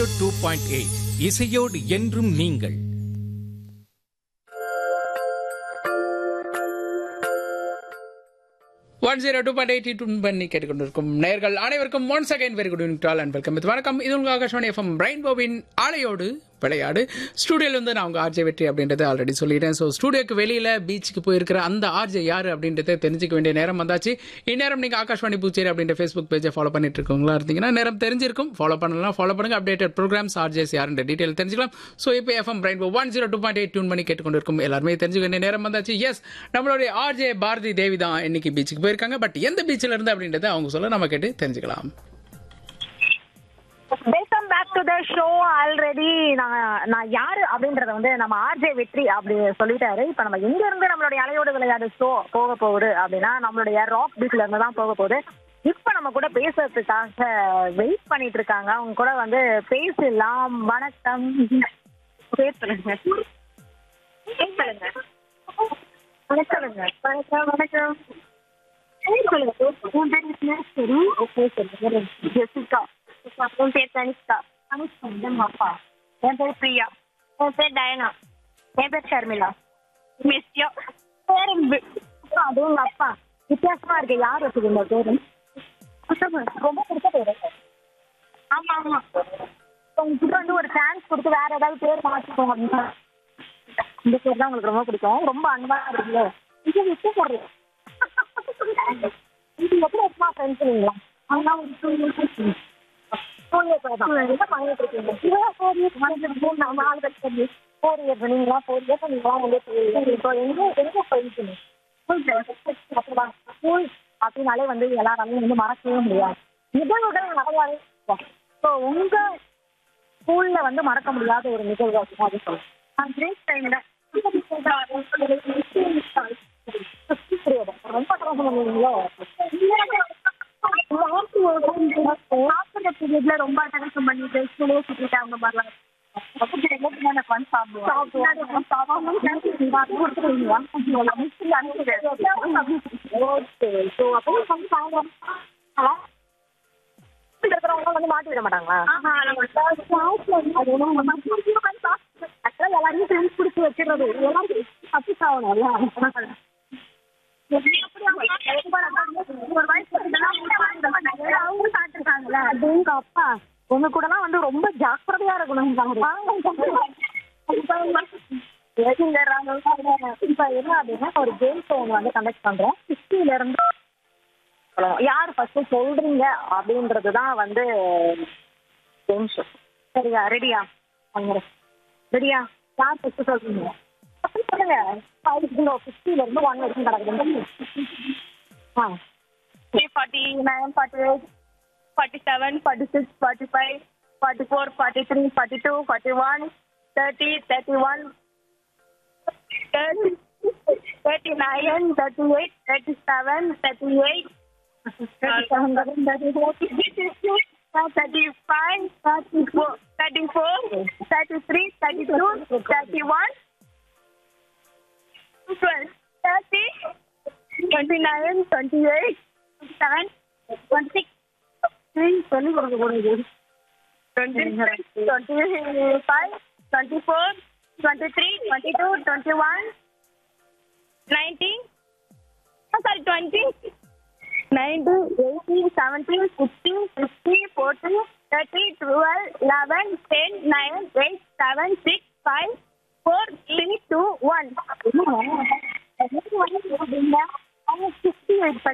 Two point eight இசையோடு என்றும் நீங்கள் one zero two point eighty two பண்ணி கேட்டுக்கொண்டிருக்கும் நேர்கள் அனைவருக்கும் once again very good evening டால் அண்ட் வெல்கம் இது வணக்கம் இது உங்கள் ஆகாஷ்வாணி எஃப்எம் பிரைன் பாபின் ஆலையோடு விளையாடு ஸ்டூடியோல வந்து நான் உங்க ஆர்ஜே வெற்றி அப்படின்றத ஆல்ரெடி சொல்லிட்டேன் ஸோ ஸ்டூடியோக்கு வெளியில பீச்சுக்கு போயிருக்கிற அந்த ஆர்ஜே யாரு அப்படின்றத தெரிஞ்சுக்க வேண்டிய நேரம் வந்தாச்சு இந்நேரம் நீங்க ஆகாஷ்வாணி பூச்சேரி அப்படின்ற ஃபேஸ்புக் பேஜை ஃபாலோ பண்ணிட்டு இருக்கவங்களா இருந்தீங்கன்னா நேரம் தெரிஞ்சிருக்கும் ஃபாலோ பண்ணலாம் ஃபாலோ பண்ணுங்க அப்டேட்டட் ப்ரோக்ராம்ஸ் ஆர்ஜேஸ் யாருன்ற டீட்டெயில் தெரிஞ்சுக்கலாம் ஸோ இப்போ எஃப்எம் பிரைன் one zero two point eight tune பண்ணி கேட்டுக்கொண்டிருக்கும் எல்லாருமே தெரிஞ்சுக்க வேண்டிய நேரம் வந்தாச்சு எஸ் நம்மளுடைய ஆர்ஜே பாரதி தேவி தான் இன்னைக்கு பீச்சுக்கு போயிருக்காங்க பட் எந்த பீச்சில் இருந்து அப்படின்றத அவங்க சொல்ல நம்ம கேட்டு தெரிஞ்சுக்கலாம் welcome back to the show already நான் நான் யாரு அப்படின்றத வந்து நம்ம ஆர்ஜே வெற்றி அப்படி சொல்லிட்டாரு இப்ப நம்ம எங்க இருந்து நம்மளுடைய அலையோடு விளையாடு ஷோ போக போகுது அப்படின்னா நம்மளுடைய ராக் பீச்ல இருந்து தான் போக போகுது இப்ப நம்ம கூட பேசுறதுக்காக வெயிட் பண்ணிட்டு இருக்காங்க அவங்க கூட வந்து பேசலாம் வணக்கம் பேர் சொல்லுங்க பேர் சொல்லுங்க வணக்கம்ங்க வணக்கம் வணக்கம் பேர் சொல்லுங்க உன் பேர் என்ன? சரி ஓகே சொல்லுங்க ஜெசிகா உன் பேர் தனிஷ்கா தனிஷ்கா எங்க அப்பா என் பேர் பிரியா என் பேர் டயனா என் பேர் ஷர்மிளா மிஸ்யா பேர் அது உங்க அப்பா வித்தியாசமா இருக்கு யார் வச்சது இந்த பேரு ரொம்ப பிடிச்ச பேரு ஆமா ஆமா உங்ககிட்ட வந்து ஒரு சான்ஸ் கொடுத்து வேற ஏதாவது பேர் மாற்றிக்கோங்க அப்படின்னா இந்த பேர் தான் உங்களுக்கு ரொம்ப பிடிக்கும் ரொம்ப அன்பா இருக்குல்ல இது விட்டு போடுறேன் இது எப்படி எப்பமா ஃப்ரெண்ட்ஸ் இல்லைங்களா அவங்க ஒரு டூ இயர்ஸ் ஃபோர் இயர்ஸ் தான் என்ன பண்ணிட்டு இருக்கீங்க இவன் ஃபோர் இயர்ஸ் மூணு நாலு நாலு பேர் ஃபோர் இயர்ஸ் நீங்களா ஃபோர் இயர்ஸ் நீங்களா வந்து இப்போ எங்க எங்க போயிருக்கீங்க அப்படிதான் ஸ்கூல் அப்படின்னாலே வந்து எல்லாராலையும் வந்து மறக்கவே முடியாது நிகழ்வுகள் நிறையாவே ஸோ உங்க ஸ்கூல்ல வந்து மறக்க முடியாத ஒரு நிகழ்வு அப்படின்னு அது சொல்லுங்க பிரேக் டைம்ல ரொம்ப ட்ராவல் பண்ணுவீங்களோ சாப்பிட்ற பீரியட்ல ரொம்ப டென்ஷன் பண்ணிட்டு ஸ்கூலே சுத்திட்டு அவங்க மாதிரிலாம் இருக்கிறவங்க வந்து மாட்டி விட மாட்டாங்களா எல்லாரையும் ஃப்ரெண்ட்ஸ் பிடிச்சி வச்சிடுறது எல்லாரும் தப்பிஸ் ஆகணும்ல அதுங்க அப்பா உங்க கூட வந்து ரொம்ப ஜாக்கிரதையா இருக்கணும் இப்ப என்ன அப்படின்னா ஒரு கேம் ஷோ ஒன்று வந்து கண்டக்ட் பண்றோம் சிக்ஸ்டில இருந்து யார் ஃபர்ஸ்ட் சொல்றீங்க அப்படின்றது தான் வந்து கேம் ஷோ சரியா ரெடியா ரெடியா யார் ஃபர்ஸ்ட் சொல்றீங்க அப்படி சொல்லுங்க ஃபைவ் ஃபிஃப்டில இருந்து ஒன் வரைக்கும் கிடக்குது ஆ forty nine, forty eight, forty seven, forty six, forty five, forty four, forty three, forty two, forty one, thirty, thirty one, thirty, thirty nine, thirty eight, thirty seven, thirty eight, thirty seven, thirty four, thirty five, thirty four, thirty four, thirty three, thirty two, thirty one, twelve, thirty, twenty nine, twenty eight. seven, twenty six, சொல்லி கொடுக்க கூடாது twenty six, twenty five, twenty four, twenty three, twenty two, twenty one, nineteen. Oh, sorry, twenty. Nineteen, eighteen, seventeen, sixteen, fifteen, fourteen, thirty, twelve, eleven, ten, nine, eight, seven, six, five, four, three, two, one. அவங்க sixty eight